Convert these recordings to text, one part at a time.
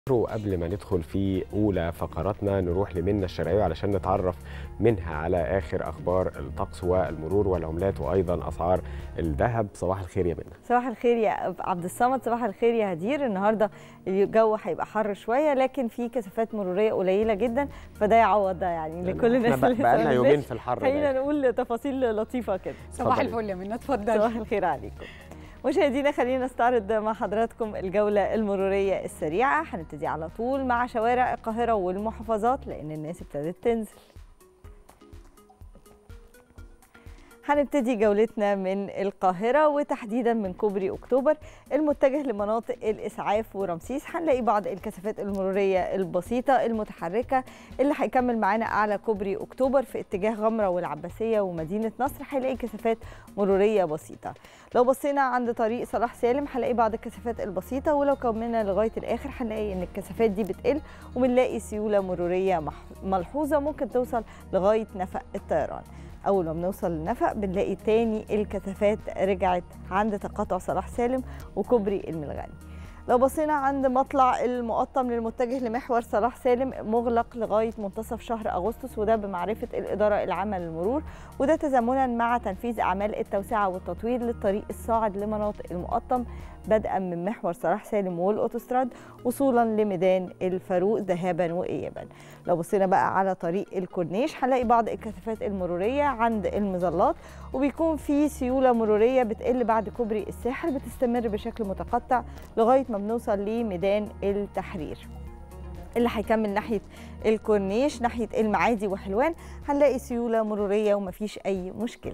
وقبل ما ندخل في اولى فقراتنا نروح لمنى الشرقاوي علشان نتعرف منها على اخر اخبار الطقس والمرور والعملات وايضا اسعار الذهب صباح الخير يا منى صباح الخير يا عبد الصمد صباح الخير يا هدير النهارده الجو هيبقى حر شويه لكن في كثافات مروريه قليله جدا فده يعوض ده يعني لكل الناس احنا اللي بقى لنا ما يومين نزلش. في الحر خلينا ده نقول تفاصيل لطيفه كده صباح اتفضلي. الفل يا منى اتفضلي صباح الخير عليكم مشاهدينا خلينا نستعرض مع حضراتكم الجولة المرورية السريعة هنبتدي على طول مع شوارع القاهرة والمحافظات لأن الناس ابتدت تنزل هنبتدي جولتنا من القاهرة وتحديدا من كوبري أكتوبر المتجه لمناطق الإسعاف ورمسيس هنلاقي بعض الكثافات المرورية البسيطة المتحركة اللي هيكمل معانا أعلى كوبري أكتوبر في اتجاه غمرة والعباسية ومدينة نصر هيلاقي كثافات مرورية بسيطة لو بصينا عند طريق صلاح سالم هنلاقي بعض الكثافات البسيطة ولو كملنا لغاية الآخر هنلاقي إن الكثافات دي بتقل وبنلاقي سيولة مرورية مح- ملحوظة ممكن توصل لغاية نفق الطيران أول ما بنوصل للنفق بنلاقي تاني الكثافات رجعت عند تقاطع صلاح سالم وكوبري الملغني لو بصينا عند مطلع المقطم للمتجه لمحور صلاح سالم مغلق لغايه منتصف شهر اغسطس وده بمعرفه الاداره العامه للمرور وده تزامنا مع تنفيذ اعمال التوسعه والتطوير للطريق الصاعد لمناطق المقطم بدءا من محور صلاح سالم والاوتوستراد وصولا لميدان الفاروق ذهابا وايابا لو بصينا بقى على طريق الكورنيش هنلاقي بعض الكثافات المروريه عند المظلات وبيكون في سيوله مروريه بتقل بعد كوبري الساحل بتستمر بشكل متقطع لغايه ما بنوصل لميدان التحرير اللي هيكمل ناحيه الكورنيش ناحيه المعادي وحلوان هنلاقي سيوله مروريه ومفيش اي مشكله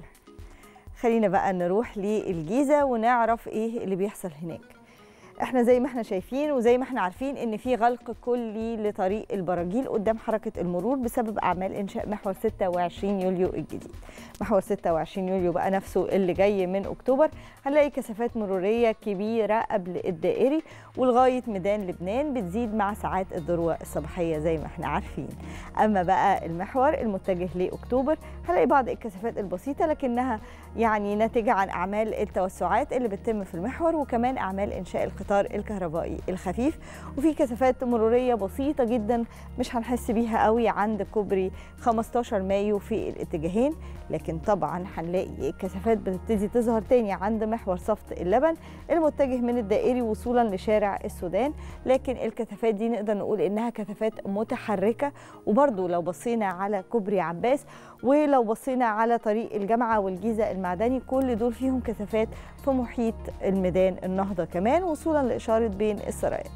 خلينا بقى نروح للجيزه ونعرف ايه اللي بيحصل هناك احنا زي ما احنا شايفين وزي ما احنا عارفين ان في غلق كلي لطريق البراجيل قدام حركه المرور بسبب اعمال انشاء محور 26 يوليو الجديد محور 26 يوليو بقى نفسه اللي جاي من اكتوبر هنلاقي كثافات مروريه كبيره قبل الدائري ولغايه ميدان لبنان بتزيد مع ساعات الذروه الصباحيه زي ما احنا عارفين اما بقى المحور المتجه لاكتوبر هنلاقي بعض الكثافات البسيطه لكنها يعني ناتجه عن اعمال التوسعات اللي بتتم في المحور وكمان اعمال انشاء القطار الكهربائي الخفيف وفي كثافات مروريه بسيطه جدا مش هنحس بيها قوي عند كوبري 15 مايو في الاتجاهين لكن طبعا هنلاقي الكثافات بتبتدي تظهر تاني عند محور صفت اللبن المتجه من الدائري وصولا لشارع السودان لكن الكثافات دي نقدر نقول انها كثافات متحركه وبرضو لو بصينا على كوبري عباس ولو بصينا على طريق الجامعه والجيزه المعدني كل دول فيهم كثافات في محيط الميدان النهضه كمان وصولا لاشاره بين السرايات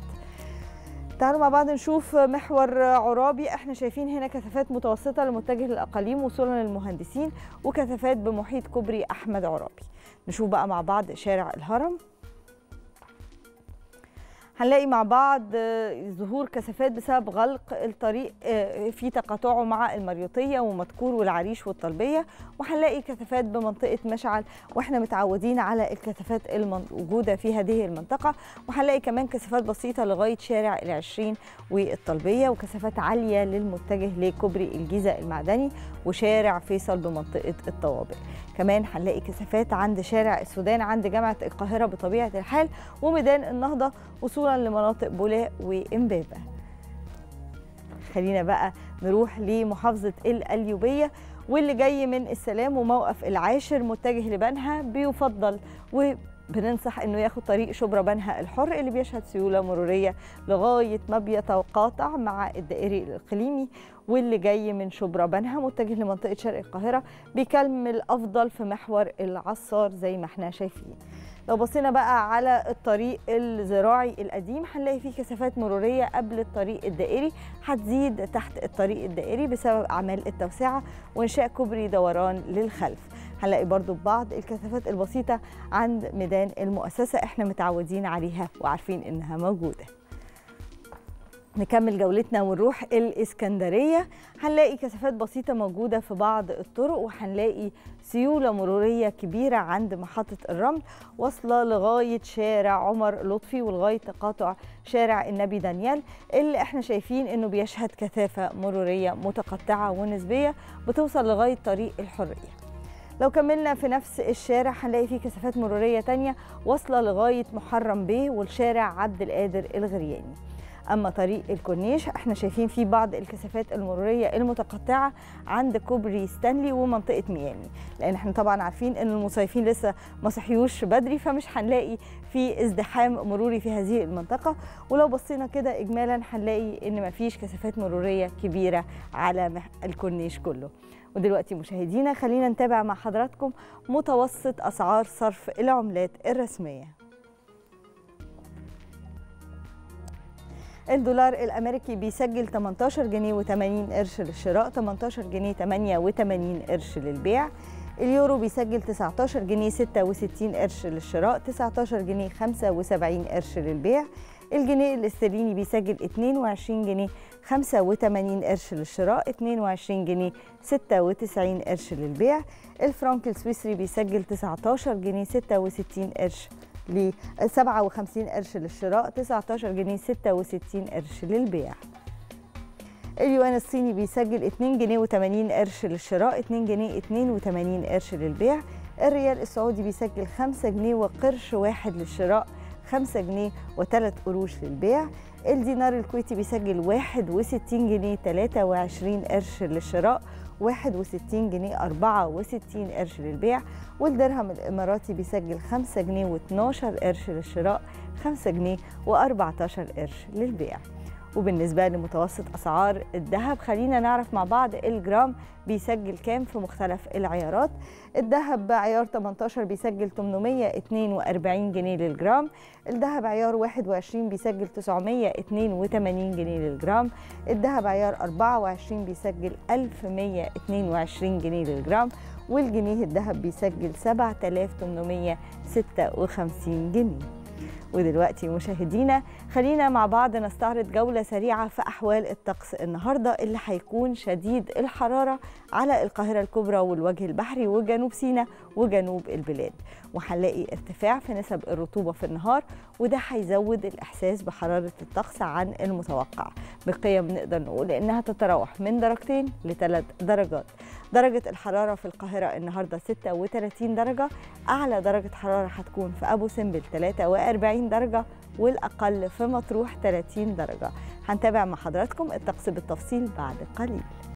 تعالوا مع بعض نشوف محور عرابي احنا شايفين هنا كثافات متوسطة لمتجه للأقاليم وصولا للمهندسين وكثافات بمحيط كوبري أحمد عرابي نشوف بقى مع بعض شارع الهرم هنلاقي مع بعض آه، ظهور كثافات بسبب غلق الطريق آه، في تقاطعه مع المريوطية ومدكور والعريش والطلبية وهنلاقي كثافات بمنطقة مشعل واحنا متعودين على الكثافات الموجودة في هذه المنطقة وهنلاقي كمان كثافات بسيطة لغاية شارع العشرين والطلبية وكثافات عالية للمتجه لكوبري الجيزة المعدني وشارع فيصل بمنطقة الطوابق كمان هنلاقي كثافات عند شارع السودان عند جامعة القاهرة بطبيعة الحال وميدان النهضة وصولا لمناطق بولاق وإمبابة خلينا بقى نروح لمحافظة القليوبية واللي جاي من السلام وموقف العاشر متجه لبنها بيفضل وبننصح انه ياخد طريق شبرا بنها الحر اللي بيشهد سيوله مروريه لغايه ما بيتقاطع مع الدائري الاقليمي واللي جاي من شبرا بنها متجه لمنطقه شرق القاهره بيكمل افضل في محور العصار زي ما احنا شايفين لو بصينا بقى على الطريق الزراعي القديم هنلاقي فيه كثافات مروريه قبل الطريق الدائري هتزيد تحت الطريق الدائري بسبب اعمال التوسعه وانشاء كوبري دوران للخلف هنلاقي برضو بعض الكثافات البسيطه عند ميدان المؤسسه احنا متعودين عليها وعارفين انها موجوده نكمل جولتنا ونروح الإسكندرية هنلاقي كثافات بسيطة موجودة في بعض الطرق وهنلاقي سيولة مرورية كبيرة عند محطة الرمل واصلة لغاية شارع عمر لطفي ولغاية تقاطع شارع النبي دانيال اللي احنا شايفين انه بيشهد كثافة مرورية متقطعة ونسبية بتوصل لغاية طريق الحرية لو كملنا في نفس الشارع هنلاقي فيه كثافات مرورية تانية واصلة لغاية محرم بيه والشارع عبد القادر الغرياني اما طريق الكورنيش احنا شايفين فيه بعض الكثافات المروريه المتقطعه عند كوبري ستانلي ومنطقه ميامي لان احنا طبعا عارفين ان المصيفين لسه ما صحيوش بدري فمش هنلاقي في ازدحام مروري في هذه المنطقه ولو بصينا كده اجمالا هنلاقي ان مفيش كثافات مروريه كبيره على الكورنيش كله ودلوقتي مشاهدينا خلينا نتابع مع حضراتكم متوسط اسعار صرف العملات الرسميه الدولار الامريكي بيسجل 18 جنيه و80 قرش للشراء 18 جنيه 88 قرش للبيع اليورو بيسجل 19 جنيه 66 قرش للشراء 19 جنيه 75 قرش للبيع الجنيه الاسترليني بيسجل 22 جنيه 85 قرش للشراء 22 جنيه 96 قرش للبيع الفرنك السويسري بيسجل 19 جنيه 66 قرش ل 57 قرش للشراء 19 جنيه 66 قرش للبيع اليوان الصيني بيسجل 2 جنيه و80 قرش للشراء 2 جنيه 82 قرش للبيع الريال السعودي بيسجل 5 جنيه وقرش واحد للشراء 5 جنيه و3 قروش للبيع الدينار الكويتي بيسجل 61 جنيه 23 قرش للشراء 61 جنيه 64 قرش للبيع والدرهم الإماراتي بيسجل 5 جنيه و12 قرش للشراء 5 جنيه و14 قرش للبيع وبالنسبة لمتوسط أسعار الذهب خلينا نعرف مع بعض الجرام بيسجل كام في مختلف العيارات الذهب عيار 18 بيسجل 842 جنيه للجرام الذهب عيار 21 بيسجل 982 جنيه للجرام الذهب عيار 24 بيسجل 1122 جنيه للجرام والجنيه الذهب بيسجل 7856 جنيه ودلوقتي مشاهدينا خلينا مع بعض نستعرض جولة سريعة في أحوال الطقس النهاردة اللي هيكون شديد الحرارة على القاهرة الكبرى والوجه البحري وجنوب سيناء وجنوب البلاد وهنلاقي ارتفاع في نسب الرطوبة في النهار وده هيزود الإحساس بحرارة الطقس عن المتوقع بقيم نقدر نقول إنها تتراوح من درجتين لثلاث درجات درجة الحرارة في القاهرة النهاردة 36 درجة أعلى درجة حرارة هتكون في أبو سمبل 43 درجة والأقل في مطروح 30 درجة هنتابع مع حضراتكم الطقس بالتفصيل بعد قليل